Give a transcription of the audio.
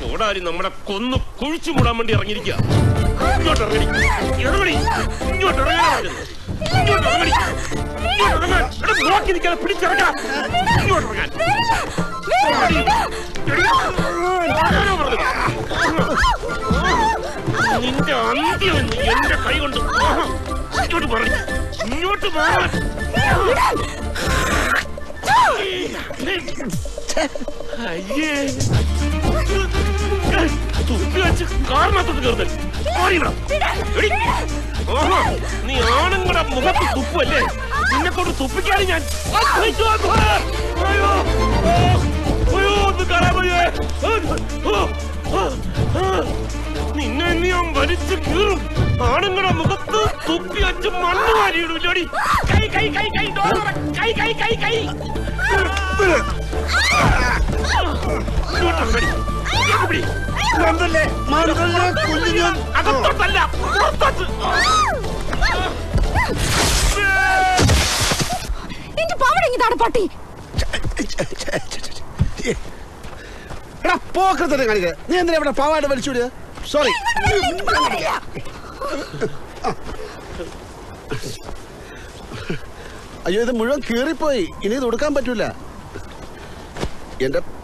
കോടാലി നമ്മളെ കൊന്നു കുഴിച്ചു മൂടാൻ വേണ്ടി ഇറങ്ങിയിരിക്കുക ഇങ്ങോട്ട് ഇറങ്ങടി ഇറങ്ങടി ഇങ്ങോട്ട് ഇറങ്ങാൻ പറഞ്ഞത്. ഇങ്ങോട്ട് ഇറങ്ങടി ഇങ്ങോട്ട് ഇറങ്ങാൻ എടാ, നോക്കി നിൽക്കാതെ പിടിച്ചിറങ്ങാം ഇങ്ങോട്ട് ഇറങ്ങാൻ എടി, എടി, ആരാ പറഞ്ഞത്? നിന്റെ അന്ത്യം നീ എന്റെ കൈ കൊണ്ട് ആഹാ. ഇങ്ങോട്ട് പറഞ്ഞു ഇങ്ങോട്ട് മാറാൻ അയ്യേ തുപ്പി വെച്ച് കാറിനകത്തോട്ട് കയറുന്നത് ഓടിയിടാം. എടി. ആഹാ, നീ ആണുങ്ങളുടെ മുഖത്ത് തുപ്പല്ലേ നിന്നെ കൊണ്ട് തുപ്പിക്കാണ് ഞാൻ അയ്യോ, അയ്യോ, അയ്യോ, അയ്യോ, ഒന്ന് കാണാൻ വയ്യേ. ആ, ആ, ആ. നിന്നെ ഇനി ഞാൻ വലിച്ചു കീറും ആണുങ്ങളുടെ മുഖത്ത് തുപ്പി വെച്ച് മണ്ണ് വാരിയിടൂല്ലോടി കൈ കൈ കൈ കൈ door തുറ. കൈ കൈ കൈ കൈ ഇങ്ങോട്ട് വരടി. ഇങ്ങോട്ട് പിടി. മണ്ടല്ലേ മണ്ടല്ലേ കുഞ്ഞു ഞാൻ അകത്തോട്ടല്ല പുറത്തോട്ട് എന്റെ പാവടങ്ങിതാണ് പട്ടി എടാ പോക്കൃത്തന്നെ കാണിക്കുക നീ എന്തിനാ ഇവിടെ പാവാട് വലിച്ചുവിടുക സോറി എനിക്ക് പാവാടയില്ല. അയ്യോ ഇത് മുഴുവൻ കീറിപ്പോയി ഇനി ഇത് ഉടുക്കാൻ പറ്റൂല എന്റെ